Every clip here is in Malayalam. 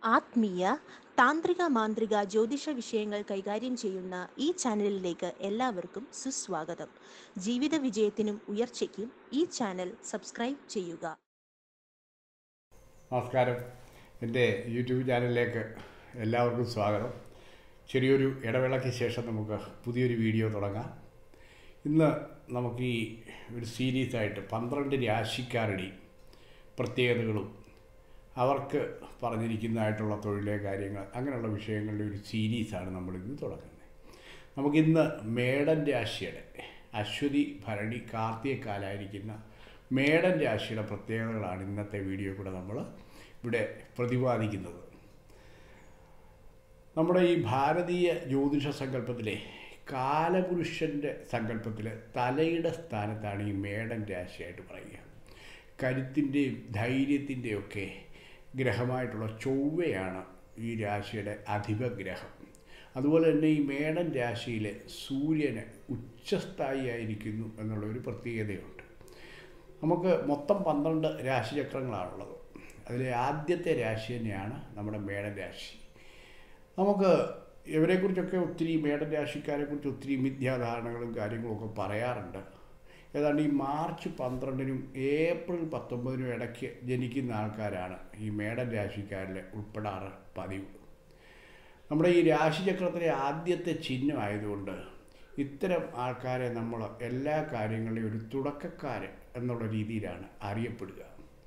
ആത്മീയ താന്ത്രിക മാന്ത്രിക ജ്യോതിഷ വിഷയങ്ങൾ കൈകാര്യം ചെയ്യുന്ന ഈ ചാനലിലേക്ക് എല്ലാവർക്കും സുസ്വാഗതം ജീവിത വിജയത്തിനും ഉയർച്ചയ്ക്കും ഈ ചാനൽ സബ്സ്ക്രൈബ് ചെയ്യുക നമസ്കാരം എൻ്റെ യൂട്യൂബ് ചാനലിലേക്ക് എല്ലാവർക്കും സ്വാഗതം ചെറിയൊരു ഇടവേളയ്ക്ക് ശേഷം നമുക്ക് പുതിയൊരു വീഡിയോ തുടങ്ങാം ഇന്ന് നമുക്ക് ഈ ഒരു സീരീസായിട്ട് പന്ത്രണ്ട് രാശിക്കാരുടെ പ്രത്യേകതകളും അവർക്ക് പറഞ്ഞിരിക്കുന്നതായിട്ടുള്ള തൊഴിലെ കാര്യങ്ങൾ അങ്ങനെയുള്ള വിഷയങ്ങളുടെ ഒരു സീരീസാണ് നമ്മളിന്ന് തുടങ്ങുന്നത് നമുക്കിന്ന് മേടൻ രാശിയുടെ അശ്വതി ഭരണി കാർത്തികക്കാലായിരിക്കുന്ന മേടൻ രാശിയുടെ പ്രത്യേകതകളാണ് ഇന്നത്തെ വീഡിയോ കൂടെ നമ്മൾ ഇവിടെ പ്രതിപാദിക്കുന്നത് നമ്മുടെ ഈ ഭാരതീയ ജ്യോതിഷ സങ്കല്പത്തിലെ കാലപുരുഷൻ്റെ സങ്കല്പത്തിൽ തലയുടെ സ്ഥാനത്താണ് ഈ മേടൻ രാശിയായിട്ട് പറയുക കരുത്തിൻ്റെയും ധൈര്യത്തിൻ്റെയും ഒക്കെ ഗ്രഹമായിട്ടുള്ള ചൊവ്വയാണ് ഈ രാശിയുടെ അധിപഗ്രഹം അതുപോലെ തന്നെ ഈ മേടൻ രാശിയിലെ സൂര്യന് ഉച്ചസ്ഥായിയായിരിക്കുന്നു എന്നുള്ള ഒരു പ്രത്യേകതയുണ്ട് നമുക്ക് മൊത്തം പന്ത്രണ്ട് രാശിചക്രങ്ങളാണുള്ളത് അതിലെ ആദ്യത്തെ രാശി തന്നെയാണ് നമ്മുടെ മേടൻ രാശി നമുക്ക് ഇവരെക്കുറിച്ചൊക്കെ ഒത്തിരി മേടൻ രാശിക്കാരെക്കുറിച്ച് ഒത്തിരി മിഥ്യാധാരണകളും കാര്യങ്ങളും ഒക്കെ പറയാറുണ്ട് ഏതാണ്ട് ഈ മാർച്ച് പന്ത്രണ്ടിനും ഏപ്രിൽ പത്തൊമ്പതിനും ഇടയ്ക്ക് ജനിക്കുന്ന ആൾക്കാരാണ് ഈ മേടൻ രാശിക്കാരിൽ ഉൾപ്പെടാറ് പതിവ് നമ്മുടെ ഈ രാശിചക്രത്തിലെ ആദ്യത്തെ ചിഹ്നമായതുകൊണ്ട് ഇത്തരം ആൾക്കാരെ നമ്മൾ എല്ലാ കാര്യങ്ങളിലും ഒരു തുടക്കക്കാർ എന്നുള്ള രീതിയിലാണ് അറിയപ്പെടുക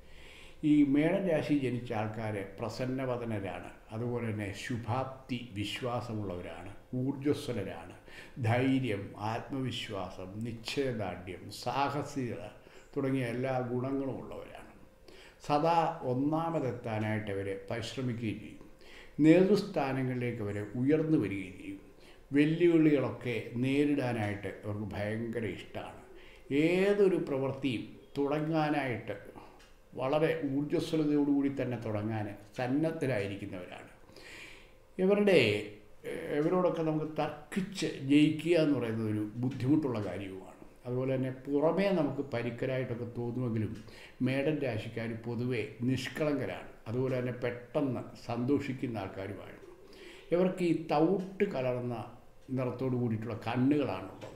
ഈ മേടൻ രാശി ജനിച്ച ആൾക്കാർ പ്രസന്നവദനരാണ് അതുപോലെ തന്നെ ശുഭാപ്തി വിശ്വാസമുള്ളവരാണ് ഊർജ്ജസ്വലരാണ് ധൈര്യം ആത്മവിശ്വാസം നിശ്ചയദാർഢ്യം സാഹസികത തുടങ്ങിയ എല്ലാ ഗുണങ്ങളും ഉള്ളവരാണ് സദാ ഒന്നാമതെത്താനായിട്ട് അവർ പരിശ്രമിക്കുകയും ചെയ്യും നേതൃസ്ഥാനങ്ങളിലേക്ക് അവർ ഉയർന്നു വരികയും ചെയ്യും വെല്ലുവിളികളൊക്കെ നേരിടാനായിട്ട് അവർക്ക് ഭയങ്കര ഇഷ്ടമാണ് ഏതൊരു പ്രവൃത്തിയും തുടങ്ങാനായിട്ട് വളരെ ഊർജ്ജസ്വലതയോടുകൂടി തന്നെ തുടങ്ങാൻ സന്നദ്ധരായിരിക്കുന്നവരാണ് ഇവരുടെ ഇവരോടൊക്കെ നമുക്ക് തർക്കിച്ച് ജയിക്കുക എന്ന് പറയുന്നത് ഒരു ബുദ്ധിമുട്ടുള്ള കാര്യവുമാണ് അതുപോലെ തന്നെ പുറമേ നമുക്ക് പരിക്കരായിട്ടൊക്കെ തോന്നുമെങ്കിലും മേടൻ രാശിക്കാർ പൊതുവെ നിഷ്കളങ്കരാണ് അതുപോലെ തന്നെ പെട്ടെന്ന് സന്തോഷിക്കുന്ന ആൾക്കാരുമാണ് ഇവർക്ക് ഈ തൗട്ട് കലർന്ന നിറത്തോട് കൂടിയിട്ടുള്ള കണ്ണുകളാണുള്ളത്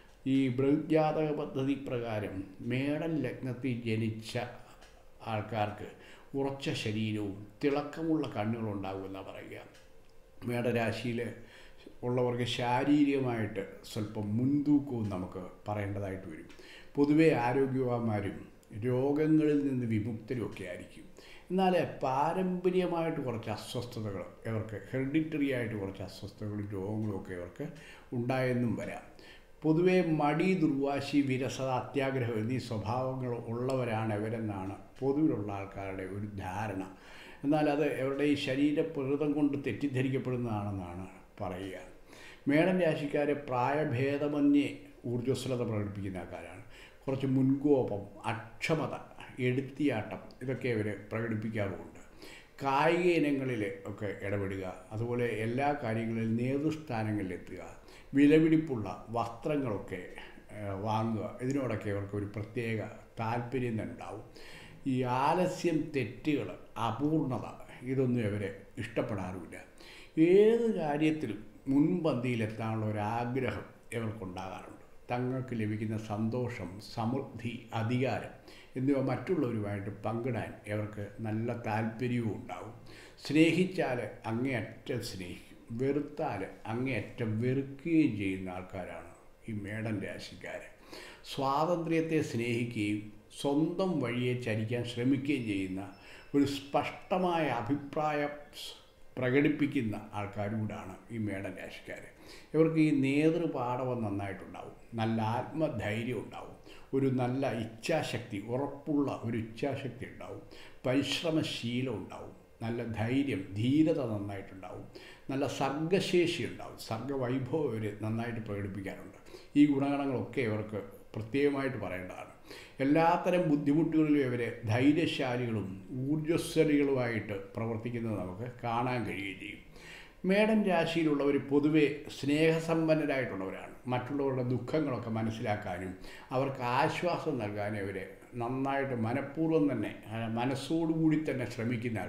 ഈ ബൃഹജാതക പദ്ധതി പ്രകാരം മേടൻ ലഗ്നത്തിൽ ജനിച്ച ആൾക്കാർക്ക് ഉറച്ച ശരീരവും തിളക്കമുള്ള കണ്ണുകളുണ്ടാകുമെന്നാണ് പറയുക മേടരാശിയിൽ ഉള്ളവർക്ക് ശാരീരികമായിട്ട് സ്വല്പം മുൻതൂക്കവും നമുക്ക് പറയേണ്ടതായിട്ട് വരും പൊതുവെ ആരോഗ്യവാന്മാരും രോഗങ്ങളിൽ നിന്ന് വിമുക്തരുമൊക്കെ ആയിരിക്കും എന്നാൽ പാരമ്പര്യമായിട്ട് കുറച്ച് അസ്വസ്ഥതകൾ ഇവർക്ക് ഹെറിഡിറ്ററി ആയിട്ട് കുറച്ച് അസ്വസ്ഥതകളും രോഗങ്ങളും ഒക്കെ ഇവർക്ക് ഉണ്ടായെന്നും വരാം പൊതുവെ മടി ദുർവാശി വിരസത അത്യാഗ്രഹം എന്നീ സ്വഭാവങ്ങൾ ഉള്ളവരാണ് ഇവരെന്നാണ് പൊതുവിലുള്ള ആൾക്കാരുടെ ഒരു ധാരണ എന്നാൽ അത് അവരുടെ ഈ ശരീരപ്രകൃതം കൊണ്ട് തെറ്റിദ്ധരിക്കപ്പെടുന്നതാണെന്നാണ് പറയുക മേടൻ രാശിക്കാരെ പ്രായഭേദമന്യേ ഊർജ്ജസ്വലത പ്രകടിപ്പിക്കുന്ന ആൾക്കാരാണ് കുറച്ച് മുൻകോപം അക്ഷമത എടുത്തിയാട്ടം ഇതൊക്കെ അവർ പ്രകടിപ്പിക്കാറുമുണ്ട് കായിക ഇനങ്ങളിൽ ഒക്കെ ഇടപെടുക അതുപോലെ എല്ലാ കാര്യങ്ങളിലും നേതൃസ്ഥാനങ്ങളിലെത്തുക വിലപിടിപ്പുള്ള വസ്ത്രങ്ങളൊക്കെ വാങ്ങുക ഇതിനോടൊക്കെ അവർക്ക് ഒരു പ്രത്യേക താല്പര്യം തന്നെ ഉണ്ടാവും ഈ ആലസ്യം തെറ്റുകൾ അപൂർണത ഇതൊന്നും ഇവരെ ഇഷ്ടപ്പെടാറുമില്ല ഏത് കാര്യത്തിലും മുൻപന്തിയിലെത്താനുള്ള ഒരു ആഗ്രഹം ഇവർക്കുണ്ടാകാറുണ്ട് തങ്ങൾക്ക് ലഭിക്കുന്ന സന്തോഷം സമൃദ്ധി അധികാരം എന്നിവ മറ്റുള്ളവരുമായിട്ട് പങ്കിടാൻ ഇവർക്ക് നല്ല താല്പര്യവും ഉണ്ടാവും സ്നേഹിച്ചാൽ അങ്ങേയറ്റം സ്നേഹിക്കും വെറുത്താൽ അങ്ങേയറ്റം വെറുക്കുകയും ചെയ്യുന്ന ആൾക്കാരാണ് ഈ മേടൻ രാശിക്കാർ സ്വാതന്ത്ര്യത്തെ സ്നേഹിക്കുകയും സ്വന്തം വഴിയെ ചരിക്കാൻ ശ്രമിക്കുകയും ചെയ്യുന്ന ഒരു സ്പഷ്ടമായ അഭിപ്രായം പ്രകടിപ്പിക്കുന്ന ആൾക്കാരൂടാണ് ഈ മേടൻ രാശിക്കാർ ഇവർക്ക് ഈ നേതൃപാടവം നന്നായിട്ടുണ്ടാവും നല്ല ആത്മധൈര്യം ഉണ്ടാവും ഒരു നല്ല ഇച്ഛാശക്തി ഉറപ്പുള്ള ഒരു ഇച്ഛാശക്തി ഉണ്ടാവും പരിശ്രമശീലം ഉണ്ടാവും നല്ല ധൈര്യം ധീരത നന്നായിട്ടുണ്ടാവും നല്ല സർഗശേഷി ഉണ്ടാവും സർഗവൈഭവം ഇവർ നന്നായിട്ട് പ്രകടിപ്പിക്കാറുണ്ട് ഈ ഗുണഗണങ്ങളൊക്കെ ഇവർക്ക് പ്രത്യേകമായിട്ട് പറയേണ്ടതാണ് എല്ലാത്തരം ബുദ്ധിമുട്ടുകളിലും ഇവരെ ധൈര്യശാലികളും ഊർജ്ജസ്വലികളുമായിട്ട് പ്രവർത്തിക്കുന്നത് നമുക്ക് കാണാൻ കഴിയുകയും ചെയ്യും മേടൻ രാശിയിലുള്ളവർ പൊതുവെ സ്നേഹസമ്പന്നരായിട്ടുള്ളവരാണ് മറ്റുള്ളവരുടെ ദുഃഖങ്ങളൊക്കെ മനസ്സിലാക്കാനും അവർക്ക് ആശ്വാസം നൽകാനും അവരെ നന്നായിട്ട് മനഃപൂർവ്വം തന്നെ ആ, മനസ്സോടുകൂടി തന്നെ ശ്രമിക്കുന്ന ആൾക്കാരാണ്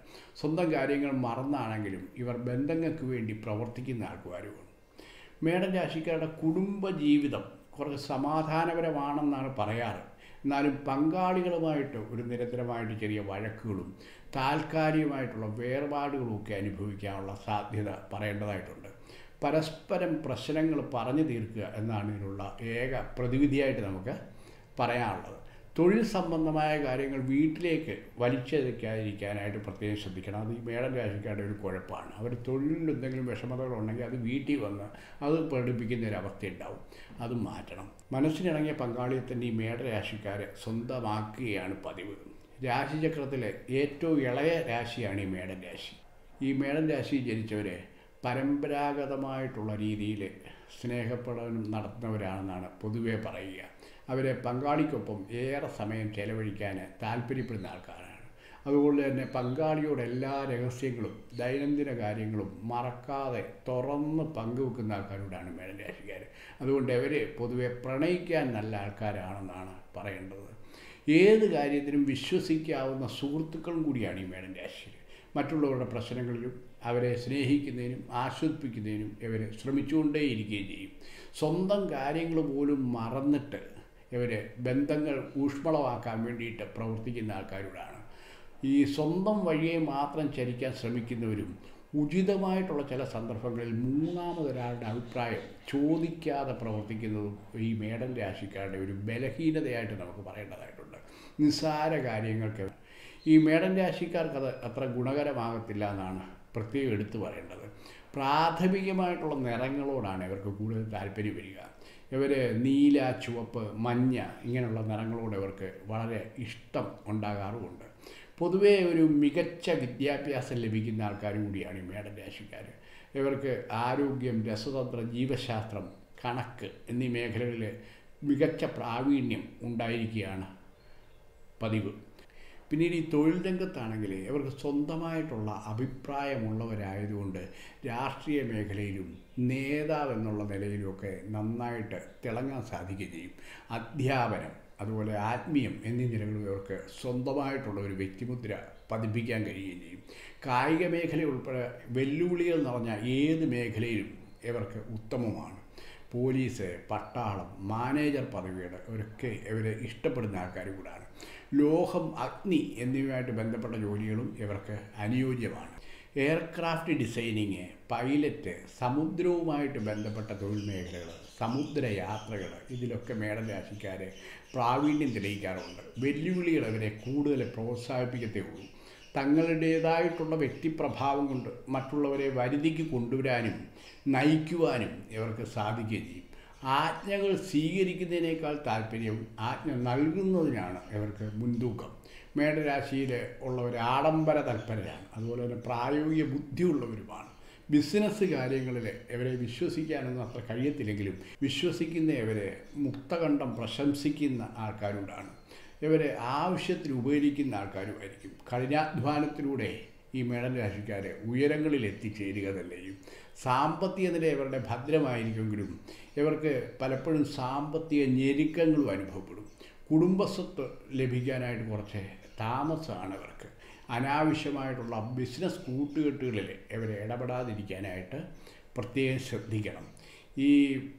സ്വന്തം കാര്യങ്ങൾ മറന്നാണെങ്കിലും ഇവർ ബന്ധങ്ങൾക്ക് വേണ്ടി പ്രവർത്തിക്കുന്ന ആൾക്കാരുമാണ് മേടൻ രാശിക്കാരുടെ കുടുംബ ജീവിതം കുറച്ച് സമാധാനപരമാണെന്നാണ് പറയാറ് എന്നാലും പങ്കാളികളുമായിട്ട് ഒരു നിരന്തരമായിട്ട് ചെറിയ വഴക്കുകളും താൽക്കാലികമായിട്ടുള്ള വേർപാടുകളും ഒക്കെ അനുഭവിക്കാനുള്ള സാധ്യത പറയേണ്ടതായിട്ടുണ്ട് പരസ്പരം പ്രശ്നങ്ങൾ പറഞ്ഞു തീർക്കുക എന്നാണ് ഇതിനുള്ള ഏക പ്രതിവിധിയായിട്ട് നമുക്ക് പറയാനുള്ളത് തൊഴിൽ സംബന്ധമായ കാര്യങ്ങൾ വീട്ടിലേക്ക് വലിച്ചെടുക്കാതിരിക്കാനായിട്ട് പ്രത്യേകം ശ്രദ്ധിക്കണം അത് ഈ മേടൻ രാശിക്കാരുടെ ഒരു കുഴപ്പമാണ് അവർ തൊഴിലിൽ എന്തെങ്കിലും വിഷമതകളുണ്ടെങ്കിൽ അത് വീട്ടിൽ വന്ന് അത് പ്രകടിപ്പിക്കുന്ന ഒരു അവസ്ഥ ഉണ്ടാവും അത് മാറ്റണം മനസ്സിനിണങ്ങിയ പങ്കാളിത്തന്നെ ഈ മേടരാശിക്കാരെ സ്വന്തമാക്കുകയാണ് പതിവ് രാശിചക്രത്തിലെ ഏറ്റവും ഇളയ രാശിയാണ് ഈ മേടൻ രാശി ഈ മേടൻ രാശി ജനിച്ചവരെ പരമ്പരാഗതമായിട്ടുള്ള രീതിയിൽ സ്നേഹപ്രകടനം നടത്തുന്നവരാണെന്നാണ് പൊതുവെ പറയുക അവരെ പങ്കാളിക്കൊപ്പം ഏറെ സമയം ചെലവഴിക്കാൻ താല്പര്യപ്പെടുന്ന ആൾക്കാരാണ് അതുകൊണ്ട് തന്നെ പങ്കാളിയോട് എല്ലാ രഹസ്യങ്ങളും ദൈനംദിന കാര്യങ്ങളും മറക്കാതെ തുറന്ന് പങ്കുവെക്കുന്ന ആൾക്കാരോടാണ് മേടരാശിക്കാർ അതുകൊണ്ട് അവർ പൊതുവെ പ്രണയിക്കാൻ നല്ല ആൾക്കാരാണെന്നാണ് പറയേണ്ടത് ഏത് കാര്യത്തിനും വിശ്വസിക്കാവുന്ന സുഹൃത്തുക്കളും കൂടിയാണ് ഈ മേടൻ രാശി മറ്റുള്ളവരുടെ പ്രശ്നങ്ങളിലും അവരെ സ്നേഹിക്കുന്നതിനും ആസ്വദിപ്പിക്കുന്നതിനും ഇവർ ശ്രമിച്ചുകൊണ്ടേയിരിക്കുകയും ചെയ്യും സ്വന്തം കാര്യങ്ങൾ പോലും മറന്നിട്ട് ഇവർ ബന്ധങ്ങൾ ഊഷ്മളമാക്കാൻ വേണ്ടിയിട്ട് പ്രവർത്തിക്കുന്ന ആൾക്കാരോടാണ് ഈ സ്വന്തം വഴിയെ മാത്രം ചരിക്കാൻ ശ്രമിക്കുന്നവരും ഉചിതമായിട്ടുള്ള ചില സന്ദർഭങ്ങളിൽ മൂന്നാമതൊരാളുടെ അഭിപ്രായം ചോദിക്കാതെ പ്രവർത്തിക്കുന്നതും ഈ മേടൻ രാശിക്കാരുടെ ഒരു ബലഹീനതയായിട്ട് നമുക്ക് പറയേണ്ടതായിട്ടുണ്ട് നിസ്സാര കാര്യങ്ങൾക്ക് ഈ മേടൻ രാശിക്കാർക്ക് അത് അത്ര ഗുണകരമാകത്തില്ല എന്നാണ് പ്രത്യേകം എടുത്തു പറയേണ്ടത് പ്രാഥമികമായിട്ടുള്ള നിറങ്ങളോടാണ് ഇവർക്ക് കൂടുതൽ താല്പര്യം വരിക ഇവർ നീല ചുവപ്പ് മഞ്ഞ ഇങ്ങനെയുള്ള നിറങ്ങളോട് ഇവർക്ക് വളരെ ഇഷ്ടം ഉണ്ടാകാറുമുണ്ട് പൊതുവേ ഒരു മികച്ച വിദ്യാഭ്യാസം ലഭിക്കുന്ന ആൾക്കാർ കൂടിയാണ് ഈ മേടൻ രാശിക്കാർ ഇവർക്ക് ആരോഗ്യം രസതന്ത്രം ജീവശാസ്ത്രം കണക്ക് എന്നീ മേഖലകളിൽ മികച്ച പ്രാവീണ്യം ഉണ്ടായിരിക്കുകയാണ് പതിവ് പിന്നീട് ഈ തൊഴിൽ രംഗത്താണെങ്കിൽ ഇവർക്ക് സ്വന്തമായിട്ടുള്ള അഭിപ്രായമുള്ളവരായതുകൊണ്ട് രാഷ്ട്രീയ മേഖലയിലും നേതാവ് എന്നുള്ള നിലയിലുമൊക്കെ നന്നായിട്ട് തിളങ്ങാൻ സാധിക്കുകയും ചെയ്യും അധ്യാപനം അതുപോലെ ആത്മീയം എന്നീ നിലകളിൽ ഇവർക്ക് സ്വന്തമായിട്ടുള്ള ഒരു വ്യക്തിമുദ്ര പതിപ്പിക്കാൻ കഴിയുകയും ചെയ്യും കായിക മേഖല ഉൾപ്പെടെ വെല്ലുവിളികൾ നിറഞ്ഞ ഏത് മേഖലയിലും ഇവർക്ക് ഉത്തമമാണ് പോലീസ് പട്ടാളം മാനേജർ പദവികൾ ഇവരൊക്കെ ഇവരെ ഇഷ്ടപ്പെടുന്ന ആൾക്കാർ കൂടാണ് ലോഹം അഗ്നി എന്നിവയുമായിട്ട് ബന്ധപ്പെട്ട ജോലികളും ഇവർക്ക് അനുയോജ്യമാണ് എയർക്രാഫ്റ്റ് ഡിസൈനിങ് പൈലറ്റ് സമുദ്രവുമായിട്ട് ബന്ധപ്പെട്ട തൊഴിൽ മേഖലകൾ സമുദ്രയാത്രകൾ ഇതിലൊക്കെ മേടൻ രാശിക്കാരെ പ്രാവീണ്യം തെളിയിക്കാറുണ്ട് വെല്ലുവിളികൾ അവരെ കൂടുതൽ പ്രോത്സാഹിപ്പിക്കത്തേ ഉള്ളൂ തങ്ങളുടേതായിട്ടുള്ള വ്യക്തിപ്രഭാവം കൊണ്ട് മറ്റുള്ളവരെ വരുതിക്ക് കൊണ്ടുവരാനും നയിക്കുവാനും ഇവർക്ക് സാധിക്കുകയും ചെയ്യും ആജ്ഞകൾ സ്വീകരിക്കുന്നതിനേക്കാൾ താല്പര്യം ആജ്ഞ നൽകുന്നതിനാണ് ഇവർക്ക് മുൻതൂക്കം മേടരാശിയിൽ ഉള്ളവർ ആഡംബര തൽപരരാണ് അതുപോലെ തന്നെ പ്രായോഗിക ബുദ്ധിയുള്ളവരുമാണ് ബിസിനസ് കാര്യങ്ങളിൽ ഇവരെ വിശ്വസിക്കാനൊന്നും അത്ര കഴിയത്തില്ലെങ്കിലും വിശ്വസിക്കുന്ന ഇവരെ മുക്തകണ്ഠം പ്രശംസിക്കുന്ന ആൾക്കാരോടാണ് ഇവരെ ആവശ്യത്തിന് ഉപകരിക്കുന്ന ആൾക്കാരുമായിരിക്കും കഠിനാധ്വാനത്തിലൂടെ ഈ മേടൻ രാശിക്കാരെ ഉയരങ്ങളിൽ എത്തിച്ചേരുക തന്നെയും സാമ്പത്തിക നില ഇവരുടെ ഭദ്രമായിരിക്കുമെങ്കിലും ഇവർക്ക് പലപ്പോഴും സാമ്പത്തിക ഞെരുക്കങ്ങളും അനുഭവപ്പെടും കുടുംബസ്വത്ത് ലഭിക്കാനായിട്ട് കുറച്ച് താമസമാണ് ഇവർക്ക് അനാവശ്യമായിട്ടുള്ള ബിസിനസ് കൂട്ടുകെട്ടുകളിൽ ഇവരെ ഇടപെടാതിരിക്കാനായിട്ട് പ്രത്യേകം ശ്രദ്ധിക്കണം ഈ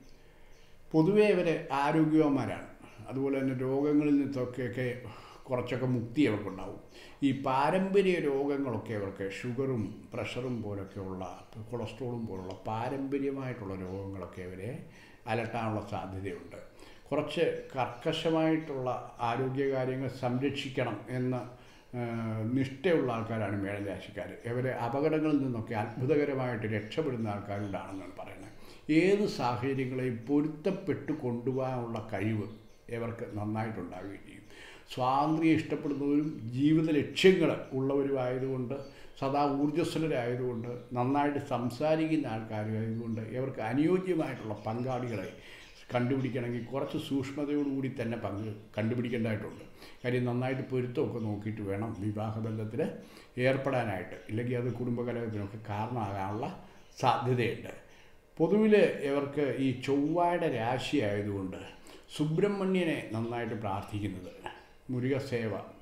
പൊതുവേ ഇവർ ആരോഗ്യവാന്മാരാണ് അതുപോലെ തന്നെ രോഗങ്ങളിൽ നിന്നൊക്കെയൊക്കെ കുറച്ചൊക്കെ മുക്തി അവർക്കുണ്ടാവും ഈ പാരമ്പര്യ രോഗങ്ങളൊക്കെ അവർക്ക് ഷുഗറും പ്രഷറും പോലൊക്കെയുള്ള കൊളസ്ട്രോളും പോലുള്ള പാരമ്പര്യമായിട്ടുള്ള രോഗങ്ങളൊക്കെ അവരെ അലട്ടാനുള്ള സാധ്യതയുണ്ട് കുറച്ച് കർക്കശമായിട്ടുള്ള ആരോഗ്യകാര്യങ്ങൾ സംരക്ഷിക്കണം എന്ന് നിഷ്ഠയുള്ള ആൾക്കാരാണ് മേടൻ രാശിക്കാർ ഇവരെ അപകടങ്ങളിൽ നിന്നൊക്കെ അത്ഭുതകരമായിട്ട് രക്ഷപ്പെടുന്ന ആൾക്കാരോടാണെന്നാണ് പറയുന്നത് ഏത് സാഹചര്യങ്ങളെയും പൊരുത്തപ്പെട്ട് കൊണ്ടുപോകാനുള്ള കഴിവ് ഇവർക്ക് നന്നായിട്ടുണ്ടാവുകയും ചെയ്യും സ്വാതന്ത്ര്യം ഇഷ്ടപ്പെടുന്നവരും ജീവിത ലക്ഷ്യങ്ങൾ ഉള്ളവരുമായതുകൊണ്ട് സദാ ഊർജ്ജസ്വലരായതുകൊണ്ട് നന്നായിട്ട് സംസാരിക്കുന്ന ആൾക്കാരായതുകൊണ്ട് ഇവർക്ക് അനുയോജ്യമായിട്ടുള്ള പങ്കാളികളെ കണ്ടുപിടിക്കണമെങ്കിൽ കുറച്ച് സൂക്ഷ്മതയോടുകൂടി തന്നെ പങ്ക് കണ്ടുപിടിക്കേണ്ടതായിട്ടുണ്ട് കാര്യം നന്നായിട്ട് പൊരുത്തമൊക്കെ നോക്കിയിട്ട് വേണം വിവാഹബന്ധത്തിൽ ഏർപ്പെടാനായിട്ട് ഇല്ലെങ്കിൽ അത് കുടുംബകലഹത്തിനൊക്കെ കാരണമാകാനുള്ള സാധ്യതയുണ്ട് പൊതുവിൽ ഇവർക്ക് ഈ ചൊവ്വയുടെ രാശി ആയതുകൊണ്ട് സുബ്രഹ്മണ്യനെ നന്നായിട്ട് പ്രാർത്ഥിക്കുന്നത് മുരുകസേവ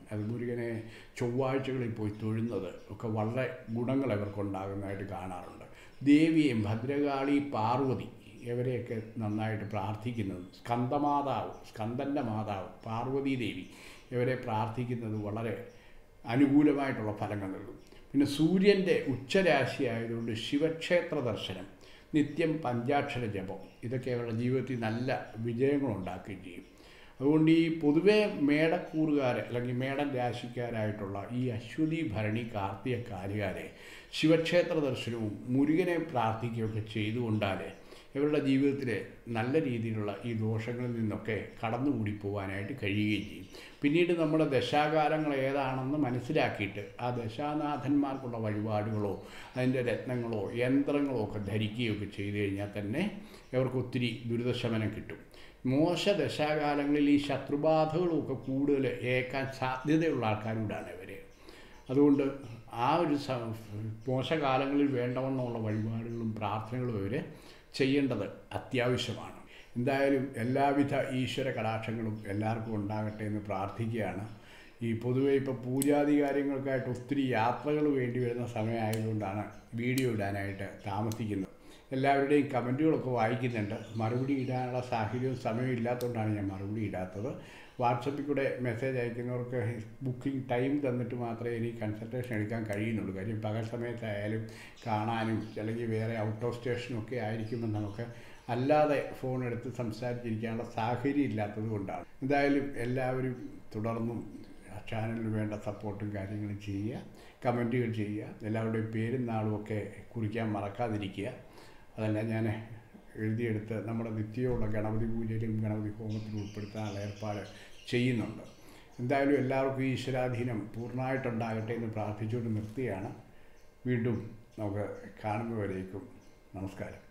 അത് മുരുകനെ ചൊവ്വാഴ്ചകളിൽ പോയി തൊഴുന്നത് ഒക്കെ വളരെ ഗുണങ്ങൾ ഇവർക്കുണ്ടാകുന്നതായിട്ട് കാണാറുണ്ട് ദേവിയും ഭദ്രകാളി പാർവതി ഇവരെയൊക്കെ നന്നായിട്ട് പ്രാർത്ഥിക്കുന്നത് സ്കന്ദമാതാവ് സ്കന്ദൻ്റെ മാതാവ് പാർവതി ദേവി ഇവരെ പ്രാർത്ഥിക്കുന്നത് വളരെ അനുകൂലമായിട്ടുള്ള ഫലങ്ങൾ നൽകും പിന്നെ സൂര്യൻ്റെ ഉച്ചരാശി ആയതുകൊണ്ട് ശിവക്ഷേത്ര ദർശനം നിത്യം പഞ്ചാക്ഷര ജപം ഇതൊക്കെ അവരുടെ ജീവിതത്തിൽ നല്ല വിജയങ്ങളുണ്ടാക്കുകയും ചെയ്യും അതുകൊണ്ട് ഈ പൊതുവേ മേടക്കൂറുകാർ അല്ലെങ്കിൽ മേടൻ രാശിക്കാരായിട്ടുള്ള ഈ അശ്വതി ഭരണി കാർത്തിക കാലുകാരെ ശിവക്ഷേത്ര ദർശനവും മുരുകനെ പ്രാർത്ഥിക്കുകയൊക്കെ ചെയ്തുകൊണ്ടാൽ ഇവരുടെ ജീവിതത്തിൽ നല്ല രീതിയിലുള്ള ഈ ദോഷങ്ങളിൽ നിന്നൊക്കെ കടന്നുകൂടി പോകാനായിട്ട് കഴിയുകയും ചെയ്യും പിന്നീട് നമ്മുടെ ദശാകാലങ്ങൾ ഏതാണെന്ന് മനസ്സിലാക്കിയിട്ട് ആ ദശാനാഥന്മാർക്കുള്ള വഴിപാടുകളോ അതിൻ്റെ രത്നങ്ങളോ യന്ത്രങ്ങളോ ഒക്കെ ധരിക്കുകയൊക്കെ ചെയ്തു കഴിഞ്ഞാൽ തന്നെ ഇവർക്ക് ഒത്തിരി ദുരിതശമനം കിട്ടും മോശ ദശാകാലങ്ങളിൽ ഈ ശത്രുബാധകളും ഒക്കെ കൂടുതൽ ഏക്കാൻ സാധ്യതയുള്ള ആൾക്കാരോടാണ് ഇവർ അതുകൊണ്ട് ആ ഒരു സ മോശകാലങ്ങളിൽ വേണ്ടവണ്ണമുള്ള വഴിപാടുകളും പ്രാർത്ഥനകളും ഇവർ ചെയ്യേണ്ടത് അത്യാവശ്യമാണ് എന്തായാലും എല്ലാവിധ ഈശ്വര കടാക്ഷങ്ങളും എല്ലാവർക്കും ഉണ്ടാകട്ടെ എന്ന് പ്രാർത്ഥിക്കുകയാണ് ഈ പൊതുവെ ഇപ്പോൾ പൂജാതി കാര്യങ്ങൾക്കായിട്ട് ഒത്തിരി യാത്രകൾ വേണ്ടി വരുന്ന സമയമായതുകൊണ്ടാണ് വീഡിയോ ഇടാനായിട്ട് താമസിക്കുന്നത് എല്ലാവരുടെയും കമൻറ്റുകളൊക്കെ വായിക്കുന്നുണ്ട് മറുപടി ഇടാനുള്ള സാഹചര്യവും സമയവും ഇല്ലാത്തതുകൊണ്ടാണ് ഞാൻ മറുപടി ഇടാത്തത് വാട്സപ്പിൽ കൂടെ മെസ്സേജ് അയക്കുന്നവർക്ക് ബുക്കിംഗ് ടൈം തന്നിട്ട് മാത്രമേ എനിക്ക് കൺസൾട്ടേഷൻ എടുക്കാൻ കഴിയുന്നുള്ളൂ കാര്യം പകൽ സമയത്തായാലും കാണാനും അല്ലെങ്കിൽ വേറെ ഔട്ട് ഓഫ് സ്റ്റേഷനും ഒക്കെ ആയിരിക്കുമ്പോൾ നമുക്ക് അല്ലാതെ ഫോൺ എടുത്ത് സംസാരിച്ചിരിക്കാനുള്ള സാഹചര്യം ഇല്ലാത്തത് കൊണ്ടാണ് എന്തായാലും എല്ലാവരും തുടർന്നും ചാനലിന് വേണ്ട സപ്പോർട്ടും കാര്യങ്ങളും ചെയ്യുക കമൻറ്റുകൾ ചെയ്യുക എല്ലാവരുടെയും പേരും നാളും ഒക്കെ കുറിക്കാൻ മറക്കാതിരിക്കുക അതല്ല ഞാൻ എഴുതിയെടുത്ത് നമ്മുടെ നിത്യമുള്ള ഗണപതി പൂജയിലും ഗണപതി ഹോമത്തിലും ഉൾപ്പെടുത്താനുള്ള ഏർപ്പാട് ചെയ്യുന്നുണ്ട് എന്തായാലും എല്ലാവർക്കും ഈശ്വരാധീനം പൂർണ്ണമായിട്ടുണ്ടാകട്ടെ എന്ന് പ്രാർത്ഥിച്ചുകൊണ്ട് നിർത്തുകയാണ് വീണ്ടും നമുക്ക് കാണുന്നവരേക്കും നമസ്കാരം